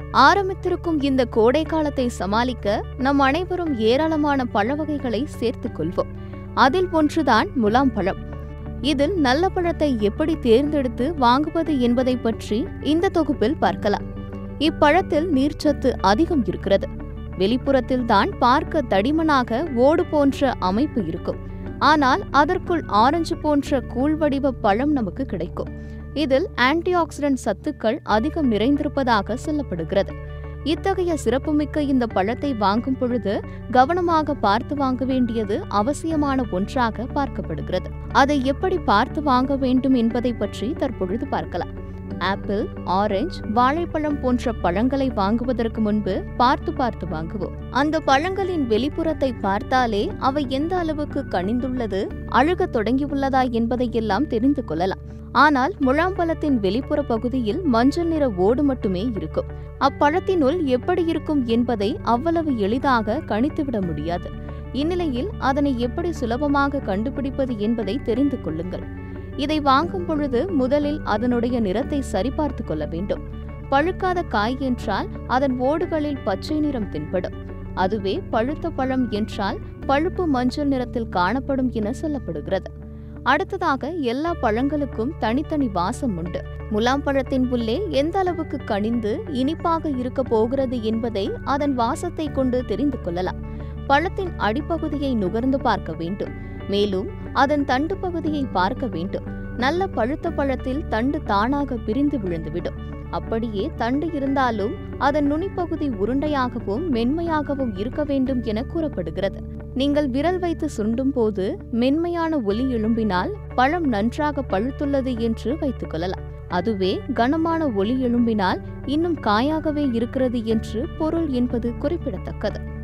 ஆரம்பித்திருக்கும் இந்த கோடை காலத்தை சமாளிக்க நம் அனைவரும் ஏராளமான பழ வகைகளை சேர்த்துக் கொள்வோம் அதில் ஒன்றுதான் முலாம் பழம் இதில் நல்ல பழத்தை எப்படி தேர்ந்தெடுத்து வாங்குவது என்பதை பற்றி இந்த தொகுப்பில் பார்க்கலாம் இப்பழத்தில் நீர்ச்சத்து அதிகம் இருக்கிறது வெளிப்புறத்தில் தான் பார்க்க தடிமனாக ஓடு போன்ற அமைப்பு இருக்கும் ஆனால் அதற்குள் ஆரஞ்சு போன்ற கூழ்வடிவ பழம் நமக்கு கிடைக்கும் இதில் ஆன்டி ஆக்சிடென்ட் சத்துக்கள் அதிகம் நிறைந்திருப்பதாக சொல்லப்படுகிறது இத்தகைய சிறப்புமிக்க இந்த பழத்தை வாங்கும் பொழுது கவனமாக பார்த்து வாங்க வேண்டியது அவசியமான ஒன்றாக பார்க்கப்படுகிறது அதை எப்படி பார்த்து வாங்க வேண்டும் என்பதை பற்றி தற்பொழுது பார்க்கலாம் ஆப்பிள் ஆரஞ்சு வாழைப்பழம் போன்ற பழங்களை வாங்குவதற்கு முன்பு பார்த்து பார்த்து வாங்குவோம் அந்த பழங்களின் வெளிப்புறத்தை பார்த்தாலே அவை எந்த அளவுக்கு கனிந்துள்ளது அழுகத் தொடங்கியுள்ளதா என்பதையெல்லாம் தெரிந்து கொள்ளலாம் ஆனால் முழாம்பழத்தின் வெளிப்புற பகுதியில் மஞ்சள் நிற ஓடு மட்டுமே இருக்கும் அப்பழத்தினுள் எப்படி இருக்கும் என்பதை அவ்வளவு எளிதாக கணித்துவிட முடியாது இந்நிலையில் அதனை எப்படி சுலபமாக கண்டுபிடிப்பது என்பதை தெரிந்து கொள்ளுங்கள் இதை வாங்கும் பொழுது முதலில் அதனுடைய நிறத்தை சரிபார்த்து கொள்ள வேண்டும் பழுக்காத காய் என்றால் அதன் ஓடுகளில் பச்சை நிறம் தென்படும் அதுவே பழுத்த பழம் என்றால் பழுப்பு மஞ்சள் நிறத்தில் காணப்படும் என சொல்லப்படுகிறது அடுத்ததாக எல்லா பழங்களுக்கும் தனித்தனி வாசம் உண்டு முலாம் பழத்தின் உள்ளே எந்த அளவுக்கு கனிந்து இனிப்பாக இருக்க போகிறது என்பதை அதன் வாசத்தை கொண்டு தெரிந்து கொள்ளலாம் பழத்தின் அடிப்பகுதியை நுகர்ந்து பார்க்க வேண்டும் மேலும் அதன் தண்டு பகுதியை பார்க்க வேண்டும் நல்ல பழுத்த பழத்தில் தண்டு தானாக பிரிந்து விழுந்துவிடும் அப்படியே தண்டு இருந்தாலும் அதன் நுனிப்பகுதி உருண்டையாகவும் மென்மையாகவும் இருக்க வேண்டும் என கூறப்படுகிறது நீங்கள் விரல் வைத்து சுண்டும் போது மென்மையான ஒலி எழும்பினால் பழம் நன்றாக பழுத்துள்ளது என்று வைத்துக் கொள்ளலாம் அதுவே கனமான ஒலி எழும்பினால் இன்னும் காயாகவே இருக்கிறது என்று பொருள் என்பது குறிப்பிடத்தக்கது